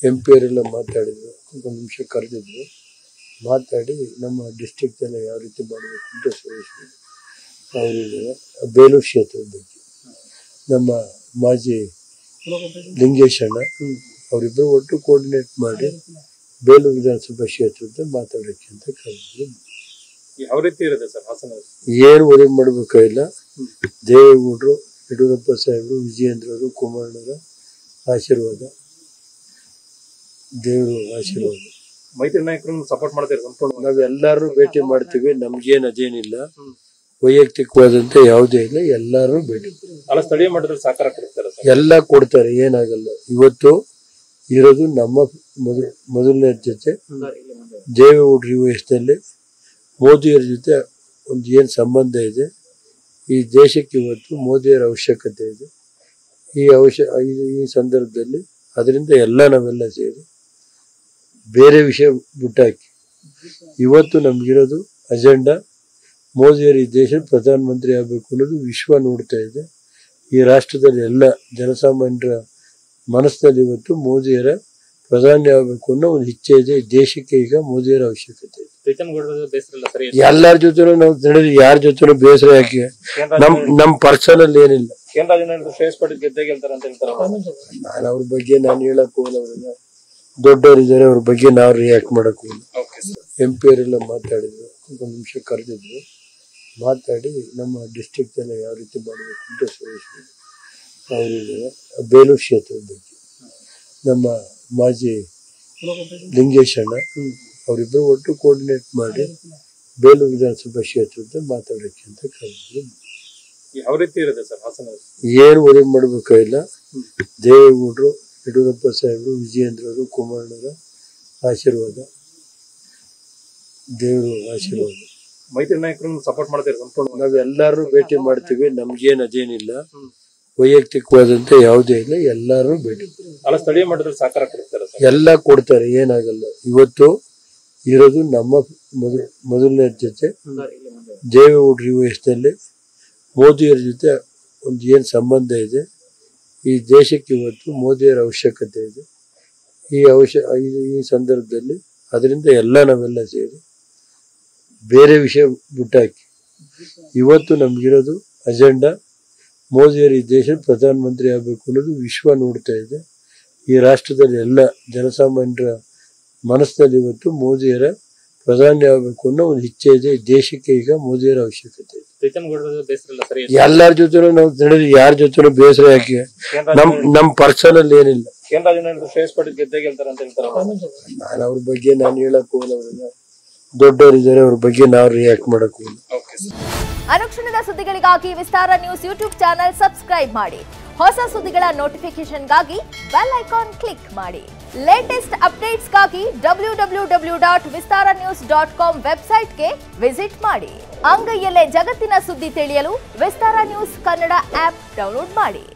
M ಪಿಯವರೆಲ್ಲ ಮಾತಾಡಿದ್ರು ಒಂದು ನಿಮಿಷ ಕರೆದಿದ್ರು ಮಾತಾಡಿ ನಮ್ಮ ಡಿಸ್ಟಿಕ್ದೆಲ್ಲ ಯಾವ ರೀತಿ ಮಾಡಬೇಕು ಅಂತ ಸುರೇಶ್ ಅವರಿದ್ದಾರೆ ಬೇಲೂರು ಕ್ಷೇತ್ರದ ಬಗ್ಗೆ ನಮ್ಮ ಮಾಜಿ ಲಿಂಗೇಶ್ ಅಣ್ಣ ಅವರಿಬ್ಬರು ಒಟ್ಟು ಕೋರ್ಡಿನೇಟ್ ಮಾಡಿ ಬೇಲೂರು ವಿಧಾನಸಭಾ ಕ್ಷೇತ್ರದ ಮಾತಾಡೋಕ್ಕೆ ಅಂತ ಕರೆದಿದ್ರು ಯಾವ ರೀತಿ ಇರುತ್ತೆ ಸರ್ ಹಾಸನ ಏನು ಒದಗಿ ಮಾಡಬೇಕಾಗಿಲ್ಲ ದೇವೇಗೌಡರು ಯಡಿಯೂರಪ್ಪ ಸಾಹೇಬರು ವಿಜಯೇಂದ್ರರು ಕುಮಾರಣ್ಣರ ಆಶೀರ್ವಾದ ದೇವರು ಆಶೀರ್ವಾದ ಮೈತ್ರಿ ನಾಯಕರನ್ನು ಸಪೋರ್ಟ್ ಮಾಡ್ತೀರಿ ಸಂಪೂರ್ಣ ನಾವೆಲ್ಲರೂ ಭೇಟಿ ಮಾಡ್ತೀವಿ ನಮ್ಗೇನ್ ಅದೇನಿಲ್ಲ ವೈಯಕ್ತಿಕವಾದಂತೆ ಯಾವುದೇ ಇಲ್ಲ ಎಲ್ಲರೂ ಭೇಟಿ ಅಲ್ಲ ಸ್ಥಳೀಯ ಮಟ್ಟದಲ್ಲಿ ಸಹಕಾರ ಕೊಡ್ತಾರೆ ಸರ್ ಎಲ್ಲ ಕೊಡ್ತಾರೆ ಏನಾಗಲ್ಲ ಇವತ್ತು ಇರೋದು ನಮ್ಮ ಮೊದಲ ಮೊದಲನೇ ಜೊತೆ ದೇವೇಗೌಡರ ಈ ವಯಸ್ಸಿನಲ್ಲಿ ಮೋದಿಯವರ ಜೊತೆ ಒಂದು ಏನು ಸಂಬಂಧ ಇದೆ ಈ ದೇಶಕ್ಕೆ ಇವತ್ತು ಮೋದಿಯವರ ಅವಶ್ಯಕತೆ ಇದೆ ಈ ಅವಶ್ಯ ಈ- ಈ ಸಂದರ್ಭದಲ್ಲಿ ಅದರಿಂದ ಎಲ್ಲ ನಾವೆಲ್ಲ ಸೇರಿ ಬೇರೆ ವಿಷಯ ಬಿಟ್ಟಾಕಿ ಇವತ್ತು ನಮ್ಗಿರೋದು ಅಜೆಂಡಾ ಮೋದಿಯವರು ಈ ದೇಶದ ಪ್ರಧಾನಮಂತ್ರಿ ಆಗಬೇಕು ಅನ್ನೋದು ವಿಶ್ವ ನೋಡ್ತಾ ಇದೆ ಈ ರಾಷ್ಟ್ರದಲ್ಲಿ ಎಲ್ಲ ಜನಸಾಮಾನ್ಯರ ಮನಸ್ಸಿನಲ್ಲಿ ಇವತ್ತು ಮೋದಿಯರ ಪ್ರಧಾನಿ ಆಗಬೇಕು ಅನ್ನೋ ಒಂದು ಇಚ್ಛೆ ಇದೆ ಈ ದೇಶಕ್ಕೆ ಈಗ ಮೋದಿಯರ ಅವಶ್ಯಕತೆ ಇದೆ ಪ್ರೀತಮ್ ಗೌಡರ ಬೇಸರ ಇಲ್ಲ ಸರಿ ಎಲ್ಲಾರ ಜೊತೆನೂ ನಾವು ನಡೆದು ಯಾರ ಜೊತೆನೂ ಬೇಸರ ಯಾಕೆ ನಮ್ ನಮ್ ಪರ್ಸನಲ್ ಏನಿಲ್ಲ ಕೇಂದ್ರ ಜನರು ಶ್ರೇಷ್ಠ ಪಟ್ಟಿದ್ ಗೆದ್ದೇ ಗೆಲ್ತಾರೆ ಅಂತ ಹೇಳ್ತಾರೆ ನಾನು ಅವ್ರ ಬಗ್ಗೆ ನಾನು ಹೇಳಕ್ ಹೋಗಲ್ಲ ಅವ್ರನ್ನ ದೊಡ್ಡವರಿದ್ದಾರೆ ಅವ್ರ ಬಗ್ಗೆ ನಾವು ರಿಯಾಕ್ಟ್ ಮಾಡಕ್ ಹೋಗಲ್ಲ ಓಕೆ ಸರ್ ಎಂ ಪಿಯವರೆಲ್ಲ ಮಾತಾಡಿದ್ರು ಒಂದು ನಿಮಿಷ ಕರೆದಿದ್ರು ಮಾತಾಡಿ ನಮ್ಮ ಡಿಸ್ಟಿಕ್ದೆಲ್ಲ ಯಾವ ರೀತಿ ಮಾಡಬೇಕು ಅಂತ ಸುರೇಶ್ ಅವರಿದ್ದಾರೆ ಬೇಲೂರು ಕ್ಷೇತ್ರದ ಬಗ್ಗೆ ನಮ್ಮ ಮಾಜಿ ಲಿಂಗೇಶ್ ಅಣ್ಣ ಅವರಿಬ್ಬರು ಒಟ್ಟು ಕೋರ್ಡಿನೇಟ್ ಮಾಡಿ ಬೇಲೂರು ವಿಧಾನಸಭಾ ಕ್ಷೇತ್ರದ ಮಾತಾಡೋಕ್ಕೆ ಅಂತ ಕರೆದಿದ್ರು ಯಾವ ರೀತಿ ಇರುತ್ತೆ ಸರ್ ಹಾಸನ ಏನು ಒದಗಿ ಮಾಡಬೇಕಾಗಿಲ್ಲ ದೇವೇಗೌಡರು ಯಡಿಯೂರಪ್ಪ ಸಾಹೇಬರು ವಿಜಯೇಂದ್ರರು ಕುಮಾರಣ್ಣರ ಆಶೀರ್ವಾದ ದೇವರು ಆಶೀರ್ವಾದ ಮೈತ್ರಿ ನಾಯಕರನ್ನು ಸಪೋರ್ಟ್ ಮಾಡ್ತೀರಿ ಸಂಪೂರ್ಣ ನಾವೆಲ್ಲರೂ ಭೇಟಿ ಮಾಡ್ತೀವಿ ನಮ್ಗೇನ್ ಅದೇನಿಲ್ಲ ವೈಯಕ್ತಿಕವಾದಂತೆ ಯಾವುದೇ ಇಲ್ಲ ಎಲ್ಲರೂ ಭೇಟಿ ಅಲ್ಲ ಸ್ಥಳೀಯ ಮಟ್ಟದಲ್ಲಿ ಸಹಕಾರ ಕೊಡ್ತಾರೆ ಸರ್ ಎಲ್ಲ ಕೊಡ್ತಾರೆ ಏನಾಗಲ್ಲ ಇವತ್ತು ಇರೋದು ನಮ್ಮ ಮೊದಲ ಮೊದಲನೇ ಜೊತೆ ದೇವೇಗೌಡರ ಈ ವಯಸ್ಸಿನಲ್ಲಿ ಮೋದಿಯವರ ಜೊತೆ ಒಂದು ಏನು ಸಂಬಂಧ ಇದೆ ಈ ದೇಶಕ್ಕೆ ಇವತ್ತು ಮೋದಿಯವರ ಅವಶ್ಯಕತೆ ಇದೆ ಈ ಅವಶ್ಯ ಈ- ಈ ಸಂದರ್ಭದಲ್ಲಿ ಅದರಿಂದ ಎಲ್ಲ ನಾವೆಲ್ಲ ಸೇರಿ ಬೇರೆ ವಿಷಯ ಬಿಟ್ಟಾಕಿ ಇವತ್ತು ನಮ್ಗಿರೋದು ಅಜೆಂಡಾ ಮೋದಿಯವರು ಈ ದೇಶದ ಪ್ರಧಾನಮಂತ್ರಿ ಆಗಬೇಕು ಅನ್ನೋದು ವಿಶ್ವ ನೋಡ್ತಾ ಇದೆ ಈ ರಾಷ್ಟ್ರದಲ್ಲಿ ಎಲ್ಲ ಜನಸಾಮಾನ್ಯರ ಮನಸ್ಸಿನಲ್ಲಿ ಇವತ್ತು ಮೋದಿಯರ ಪ್ರಧಾನಿ ಆಗಬೇಕು ಅನ್ನೋ ಒಂದು ಇಚ್ಛೆ ಇದೆ ಈ ದೇಶಕ್ಕೆ ಈಗ ಮೋದಿಯರ ಅವಶ್ಯಕತೆ ಇದೆ ಪ್ರೀತಮ್ ಗೌಡರ ಬೇಸರ ಇಲ್ಲ ಸರಿ ಎಲ್ಲಾರ ಜೊತೆನೂ ನಾವು ನಡೆದು ಯಾರ ಜೊತೆನೂ ಬೇಸರ ಯಾಕೆ ನಮ್ ನಮ್ ಪರ್ಸನಲ್ ಏನಿಲ್ಲ ಕೇಂದ್ರ ಜನರು ಶ್ರೇಷ್ಠ ಪಟ್ಟಿದ್ ಗೆದ್ದೇ ಗೆಲ್ತಾರೆ ಅಂತ ಹೇಳ್ತಾರೆ ನಾನು ಅವ್ರ ಬಗ್ಗೆ ನಾನು ಹೇಳಕ್ ಹೋಗಲ್ಲ ಅವ್ರನ್ನ ದೊಡ್ಡವರಿದ್ದಾರೆ ಅವ್ರ ಬಗ್ಗೆ ನಾವು ರಿಯಾಕ್ಟ್ ಮಾಡಕ್ ಹೋಗಲ್ಲ ಓಕೆ ಸರ್ ಅನುಕ್ಷಣದ ಸುದ್ದಿಗಳಿಗಾಗಿ Vistara news YouTube channel subscribe ಮಾಡಿ ಹೊಸ ಸುದ್ದಿಗಳ ನೋಟಿಫಿಕೇಶನ್ಗಾಗಿ ಬೆಲ್ ಐಕಾನ್ ಕ್ಲಿಕ್ ಮಾಡಿ ಲೇಟೆಸ್ಟ್ ಅಪ್ಡೇಟ್ಸ್ಗಾಗಿ W W W dot Vistara news dot com ವೆಬ್ಸೈಟ್ಗೆ ವಿಸಿಟ್ ಮಾಡಿ ಅಂಗೈಯಲ್ಲೇ ಜಗತ್ತಿನ ಸುದ್ದಿ ತಿಳಿಯಲು Vistara news Kannada app download ಮಾಡಿ